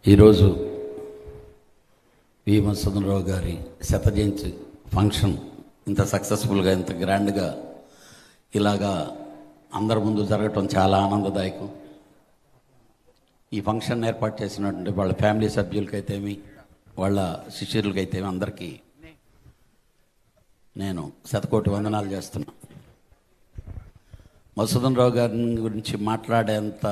ఈరోజు వి మధుసూదనరావు గారి శత జయంతి ఫంక్షన్ ఇంత సక్సెస్ఫుల్గా ఇంత గ్రాండ్గా ఇలాగా అందరి ముందు జరగటం చాలా ఆనందదాయకం ఈ ఫంక్షన్ ఏర్పాటు చేసినటువంటి వాళ్ళ ఫ్యామిలీ సభ్యులకైతేమి వాళ్ళ శిష్యులకైతేమి అందరికీ నేను శతకోటి వందనాలు చేస్తున్నా మధుసూదనరావు గారి గురించి మాట్లాడేంత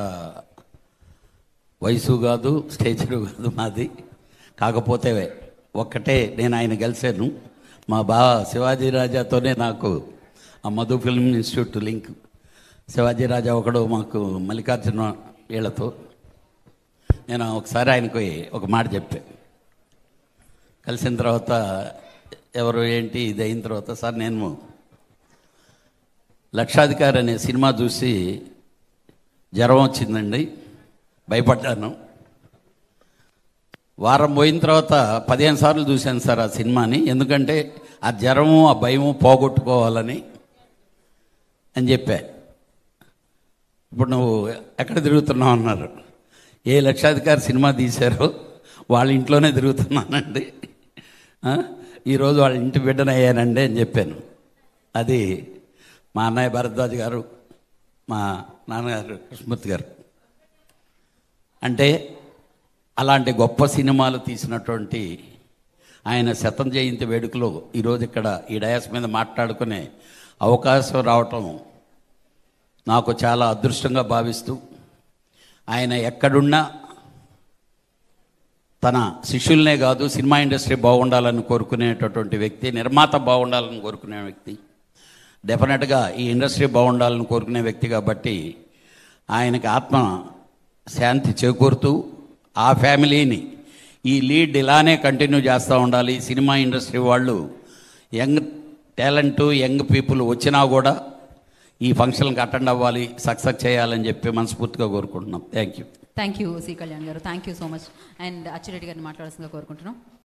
వయసు కాదు స్టేచరు కాదు మాది కాకపోతే ఒక్కటే నేను ఆయన కలిశాను మా బావ శివాజీ రాజాతోనే నాకు ఆ Madhu film institute link Shivaji Raja ఒకడు మాకు మల్లికార్జున వీళ్ళతో నేను ఒకసారి ఆయనకి ఒక మాట చెప్పా కలిసిన తర్వాత ఎవరు ఏంటి ఇది అయిన తర్వాత సార్ నేను లక్షాధికారి అనే సినిమా చూసి జ్వరం వచ్చిందండి భయపడ్డాను వారం పోయిన తర్వాత పదిహేను సార్లు చూశాను సార్ ఆ సినిమాని ఎందుకంటే ఆ జ్వరము ఆ భయము పోగొట్టుకోవాలని అని చెప్పా ఇప్పుడు నువ్వు ఎక్కడ తిరుగుతున్నావు అన్నారు ఏ లక్షాధికారి సినిమా తీశారో వాళ్ళ ఇంట్లోనే తిరుగుతున్నానండి ఆ? ఈరోజు వాళ్ళ ఇంటి బిడ్డనయ్యానండి అని చెప్పాను అది మా అన్నయ్య భరద్వాజ్ గారు మా నాన్నగారు కృష్ణమూర్తి గారు అంటే అలాంటి గొప్ప సినిమాలు తీసినటువంటి ఆయన శతం జయంతి వేడుకలో ఈరోజు ఇక్కడ ఈ డయాస్ మీద మాట్లాడుకునే అవకాశం రావటం నాకు చాలా అదృష్టంగా భావిస్తూ ఆయన ఎక్కడున్నా తన శిష్యులనే కాదు సినిమా ఇండస్ట్రీ బాగుండాలని కోరుకునేటటువంటి వ్యక్తి నిర్మాత బాగుండాలని కోరుకునే వ్యక్తి డెఫినెట్గా ఈ ఇండస్ట్రీ బాగుండాలని కోరుకునే వ్యక్తి కాబట్టి ఆయనకి ఆత్మ శాంతి చేకూరుతూ ఆ ఫ్యామిలీని ఈ లీడ్ ఇలానే కంటిన్యూ చేస్తూ ఉండాలి సినిమా ఇండస్ట్రీ వాళ్ళు యంగ్ టాలెంట్ యంగ్ పీపుల్ వచ్చినా కూడా ఈ ఫంక్షన్కి అటెండ్ అవ్వాలి సక్సెస్ చేయాలని చెప్పి మనస్ఫూర్తిగా కోరుకుంటున్నాం thank you thank you C Kalyan గారు thank you so much and Achireddy గారిని మాట్లాడాల్సిందిగా కోరుకుంటున్నాం